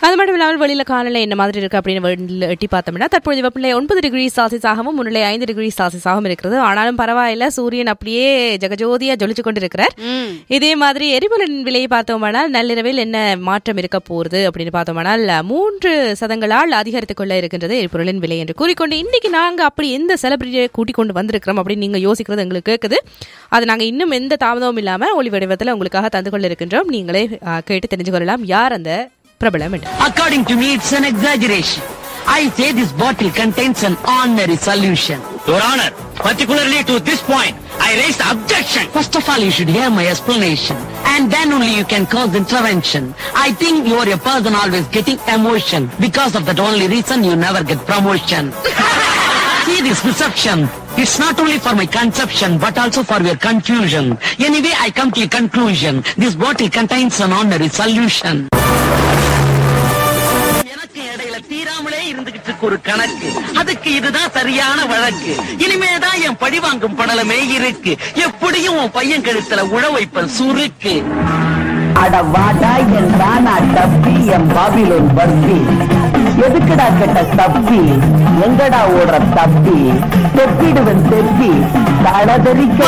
அது மட்டும் இல்லாமல் வெளியில காலையில என்ன மாதிரி இருக்கு அப்படின்னு வெளியில எட்டி பார்த்தோம்னா தற்பொழுது வெப்பநிலை ஒன்பது டிகிரி செல்சியஸாகவும் முன்னிலை ஐந்து டிகிரி செல்சியஸாகவும் இருக்கிறது ஆனாலும் பரவாயில்ல சூரியன் அப்படியே ஜெகஜோதியா ஜொலிச்சு கொண்டிருக்கிறார் இதே மாதிரி எரிபொருளின் விலையை பார்த்தோமானால் நள்ளிரவில் என்ன மாற்றம் இருக்க போகுது அப்படின்னு பார்த்தோமானால் மூன்று சதங்களால் அதிகரித்துக் கொள்ள இருக்கின்றது எரிபொருளின் விலை என்று கூறிக்கொண்டு இன்னைக்கு நாங்க அப்படி எந்த செலிபிரிட்டியை கூட்டிக் கொண்டு வந்திருக்கிறோம் அப்படின்னு நீங்க யோசிக்கிறது எங்களுக்கு கேட்குது அது நாங்க இன்னும் எந்த தாமதமும் இல்லாம ஒளி வடிவத்தில் உங்களுக்காக தந்து கொள்ள இருக்கின்றோம் நீங்களே ஆ, கேட்டு தெரிஞ்சு கொள்ளலாம் யார் அந்த பிரபலம் என்று According to me, it's an exaggeration. I say this bottle contains an ordinary solution. Your Honor, particularly to this point, I raised objection. First of all, you should hear my explanation. And then only you can cause intervention. I think you are a person always getting emotion. Because of that only reason you never get promotion. See this reception. It's not only for my conception, but also for your confusion. Anyway, I come to a conclusion. This bottle contains an ordinary solution. எனக்கு இடையில தீராமலே இருந்துகிட்டு இருக்கு ஒரு கணக்கு அதுக்கு இதுதான் சரியான வழக்கு இனிமேதான் என் பழி வாங்கும் படலமே இருக்கு எப்படியும் உன் பையன் கழுத்துல உழ வைப்பேன் சுருக்கு அட வாடா என் ராணா டப்பி என் பாபிலோன் பர்பி எதுக்குடா கெட்ட தப்பி எங்கடா ஓடுற தப்பி தொப்பிடுவன் தெப்பி தடதறிக்க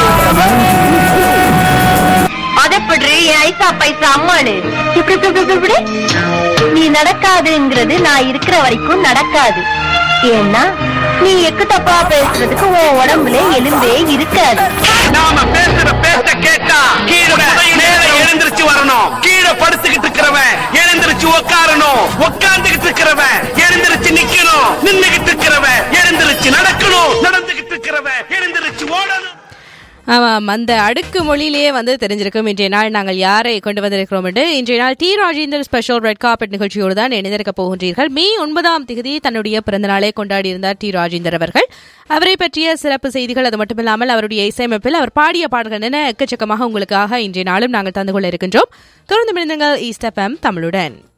அதப்படி ஐசா பைசா அம்மாளு இப்படி இப்படி, இப்படி, இப்படி, இப்படி. நீ நடக்காதுங்கிறது நான் இருக்கிற வரைக்கும் நடக்காது ஏன்னா நீ எக்கு தப்பா பேசுறதுக்கு உன் உடம்புல எலும்பே இருக்காது நாம பேசுற பேச்ச கேட்டா கீழே மேல எழுந்திருச்சு வரணும் கீழே படுத்துக்கிட்டு இருக்கிறவன் எழுந்திருச்சு உட்காரணும் உட்கார்ந்துகிட்டு இருக்கிறவன் எழுந்திருச்சு நிக்கணும் நின்னுகிட்டு இருக்கிறவன் எழுந்திருச்சு நடக்கணும் நடந்துகிட்டு இருக்கிறவன் எழுந்திருச்சு ஓடணும் ஆமாம் அந்த அடுக்கு மொழியிலேயே வந்து தெரிஞ்சிருக்கும் இன்றைய நாள் நாங்கள் யாரை கொண்டு வந்திருக்கிறோம் என்று இன்றைய நாள் T Rajendar special red carpet நிகழ்ச்சியோடு தான் இணைந்திருக்க போகின்றீர்கள் மே ஒன்பதாம் தேதி தன்னுடைய பிறந்த நாளை கொண்டாடியிருந்தார் டி ராஜேந்தர் அவர்கள் அவரை பற்றிய சிறப்பு செய்திகள் அது மட்டுமில்லாமல் அவருடைய இசையமைப்பில் அவர் பாடிய பாடல்கள் என எக்கச்சக்கமாக உங்களுக்காக இன்றைய நாளும் நாங்கள் தந்து கொள்ள இருக்கின்றோம் தொடர்ந்து மிருந்தங்கள் ஈஸ்ட் எஃப்எம் தமிழுடன்